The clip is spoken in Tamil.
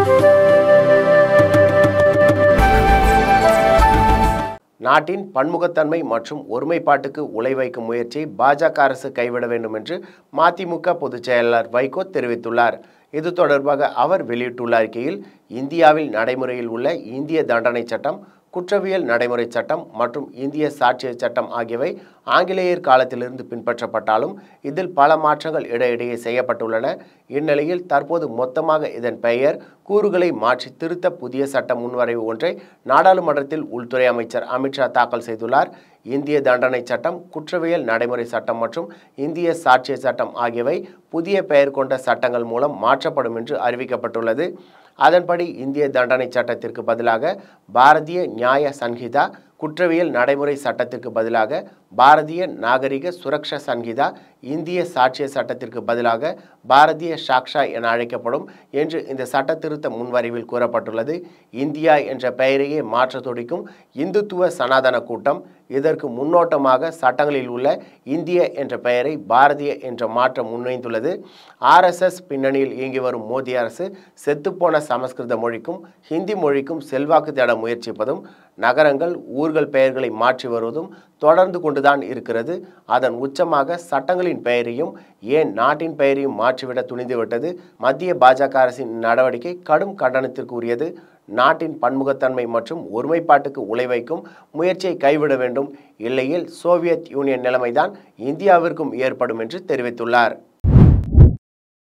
நாட்டின் பன்முகத்தன்மை மற்றும் ஒருமைப்பாட்டுக்கு உழைவைக்கும் முயற்சியை பாஜக அரசு கைவிட வேண்டும் என்று மதிமுக பொதுச் செயலாளர் வைகோ தெரிவித்துள்ளார் இது தொடர்பாக அவர் வெளியிட்டுள்ள அறிக்கையில் இந்தியாவில் நடைமுறையில் உள்ள இந்திய தண்டனை சட்டம் குற்றவியல் நடைமுறை சட்டம் மற்றும் இந்திய சாட்சிய சட்டம் ஆகியவை ஆங்கிலேயர் காலத்திலிருந்து பின்பற்றப்பட்டாலும் இதில் பல மாற்றங்கள் இடையிடையே செய்யப்பட்டுள்ளன இந்நிலையில் தற்போது மொத்தமாக இதன் பெயர் கூறுகளை மாற்றி திருத்த புதிய சட்ட முன்வரைவு ஒன்றை நாடாளுமன்றத்தில் உள்துறை அமைச்சர் அமித்ஷா தாக்கல் செய்துள்ளார் இந்திய தண்டனை சட்டம் குற்றவியல் நடைமுறை சட்டம் மற்றும் இந்திய சாட்சிய சட்டம் ஆகியவை புதிய பெயர் கொண்ட சட்டங்கள் மூலம் மாற்றப்படும் என்று அறிவிக்கப்பட்டுள்ளது அதன்படி இந்திய தண்டனை சட்டத்திற்கு பதிலாக பாரதிய நியாய சன்ஹிதா குற்றவியல் நடைமுறை சட்டத்திற்கு பதிலாக பாரதிய நாகரிக சுரக்ஷா சன்ஹிதா இந்திய சாட்சிய சட்டத்திற்கு பதிலாக பாரதிய சாக்ஷா என அழைக்கப்படும் என்று இந்த சட்ட திருத்த முன்வரைவில் கூறப்பட்டுள்ளது இந்தியா என்ற பெயரையே மாற்ற துடிக்கும் இந்துத்துவ சனாதன கூட்டம் இதற்கு முன்னோட்டமாக சட்டங்களில் உள்ள இந்திய என்ற பெயரை பாரதிய என்ற மாற்றம் முன்வைத்துள்ளது ஆர்எஸ்எஸ் பின்னணியில் இயங்கி வரும் மோடி அரசு செத்துப்போன சமஸ்கிருத மொழிக்கும் ஹிந்தி மொழிக்கும் செல்வாக்கு தேட முயற்சிப்பதும் நகரங்கள் ஊர்கள் பெயர்களை மாற்றி வருவதும் தொடர்ந்து கொண்டுதான் இருக்கிறது அதன் உச்சமாக சட்டங்களின் பெயரையும் ஏன் நாட்டின் பெயரையும் மாற்றிவிட துணிந்துவிட்டது மத்திய பாஜக அரசின் நடவடிக்கை கடும் கண்டனத்திற்கு உரியது நாட்டின் பன்முகத்தன்மை மற்றும் ஒருமைப்பாட்டுக்கு உழைவைக்கும் முயற்சியை கைவிட வேண்டும் இல்லையில் சோவியத் யூனியன் நிலைமைதான் இந்தியாவிற்கும் ஏற்படும் என்று தெரிவித்துள்ளார்